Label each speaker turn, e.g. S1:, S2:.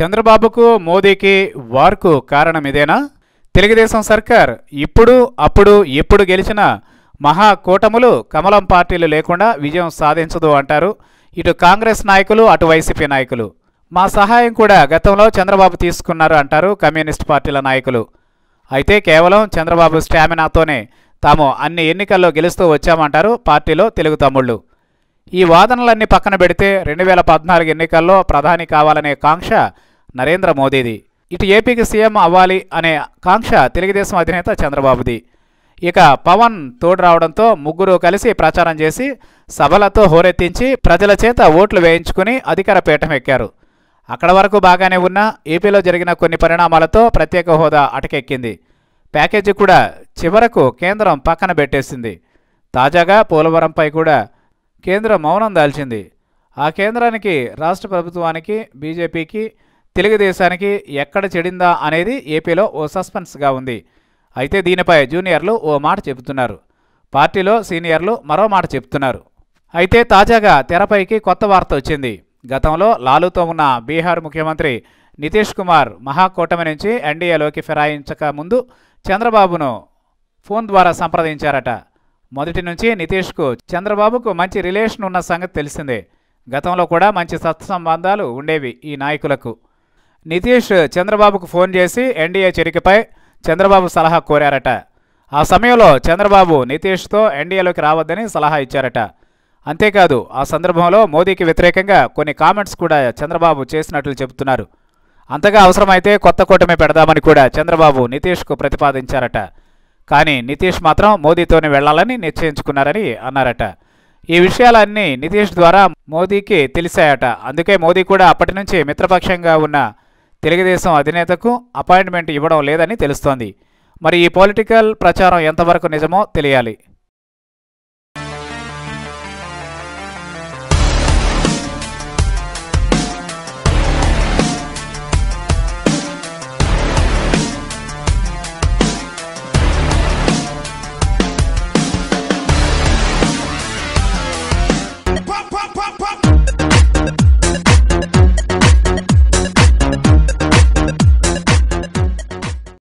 S1: చంద్రబాబుకు మోదీకి వార్కు కారణం ఇదేనా తెలుగుదేశం సర్కార్ ఇప్పుడు అప్పుడు ఎప్పుడు గెలిచిన మహా కూటములు కమలం పార్టీలు లేకుండా విజయం సాధించదు అంటారు ఇటు కాంగ్రెస్ నాయకులు అటు వైసీపీ నాయకులు మా సహాయం కూడా గతంలో చంద్రబాబు తీసుకున్నారు అంటారు కమ్యూనిస్ట్ పార్టీల నాయకులు అయితే కేవలం చంద్రబాబు స్టామినాతోనే తాము అన్ని ఎన్నికల్లో గెలుస్తూ వచ్చామంటారు పార్టీలో తెలుగు తమ్ముళ్ళు ఈ వాదనలన్నీ పక్కన పెడితే రెండు వేల పద్నాలుగు ఎన్నికల్లో ప్రధాని కావాలనే కాంక్ష నరేంద్ర మోదీది ఇటు ఏపీకి సీఎం అవ్వాలి అనే కాంక్ష తెలుగుదేశం అధినేత చంద్రబాబుది ఇక పవన్ తోడు రావడంతో ముగ్గురు కలిసి ప్రచారం చేసి సభలతో హోరెత్తించి ప్రజల చేత ఓట్లు వేయించుకుని అధికార పీఠం ఎక్కారు అక్కడ వరకు బాగానే ఉన్న ఏపీలో జరిగిన కొన్ని పరిణామాలతో ప్రత్యేక హోదా అటకెక్కింది ప్యాకేజీ కూడా చివరకు కేంద్రం పక్కన పెట్టేసింది తాజాగా పోలవరంపై కూడా కేంద్రం మౌనం దాల్చింది ఆ కేంద్రానికి రాష్ట్ర ప్రభుత్వానికి బీజేపీకి తెలుగుదేశానికి ఎక్కడ చెడిందా అనేది ఏపీలో ఓ సస్పెన్స్గా ఉంది అయితే దీనిపై జూనియర్లు ఓ మాట చెబుతున్నారు పార్టీలో సీనియర్లు మరో మాట చెబుతున్నారు అయితే తాజాగా తెరపైకి కొత్త వార్త వచ్చింది గతంలో లాలూతో ఉన్న బీహార్ ముఖ్యమంత్రి నితీష్ కుమార్ మహాకూటమి నుంచి ఎన్డీఏలోకి ఫిరాయించక ముందు చంద్రబాబును ఫోన్ ద్వారా సంప్రదించారట మొదటి నుంచి నితీష్కు చంద్రబాబుకు మంచి రిలేషన్ ఉన్న సంగతి తెలిసిందే గతంలో కూడా మంచి సత్సంబంధాలు ఉండేవి ఈ నాయకులకు నితీష్ చంద్రబాబుకు ఫోన్ చేసి ఎన్డీఏ చేరికపై చంద్రబాబు సలహా కోరారట ఆ సమయంలో చంద్రబాబు నితీష్తో ఎన్డీఏలోకి రావద్దని సలహా ఇచ్చారట అంతేకాదు ఆ సందర్భంలో మోదీకి వ్యతిరేకంగా కొన్ని కామెంట్స్ కూడా చంద్రబాబు చేసినట్లు చెబుతున్నారు అంతగా అవసరమైతే కొత్త కూటమి పెడదామని కూడా చంద్రబాబు నితీష్కు ప్రతిపాదించారట కానీ నితీష్ మాత్రం మోదీతోనే వెళ్లాలని నిశ్చయించుకున్నారని అన్నారట ఈ విషయాలన్నీ నితీష్ ద్వారా మోదీకి తెలిసాయట అందుకే మోదీ కూడా అప్పటి నుంచి మిత్రపక్షంగా ఉన్న తెలుగుదేశం అధినేతకు అపాయింట్మెంట్ ఇవ్వడం లేదని తెలుస్తోంది మరి ఈ పొలిటికల్ ప్రచారం ఎంతవరకు నిజమో తెలియాలి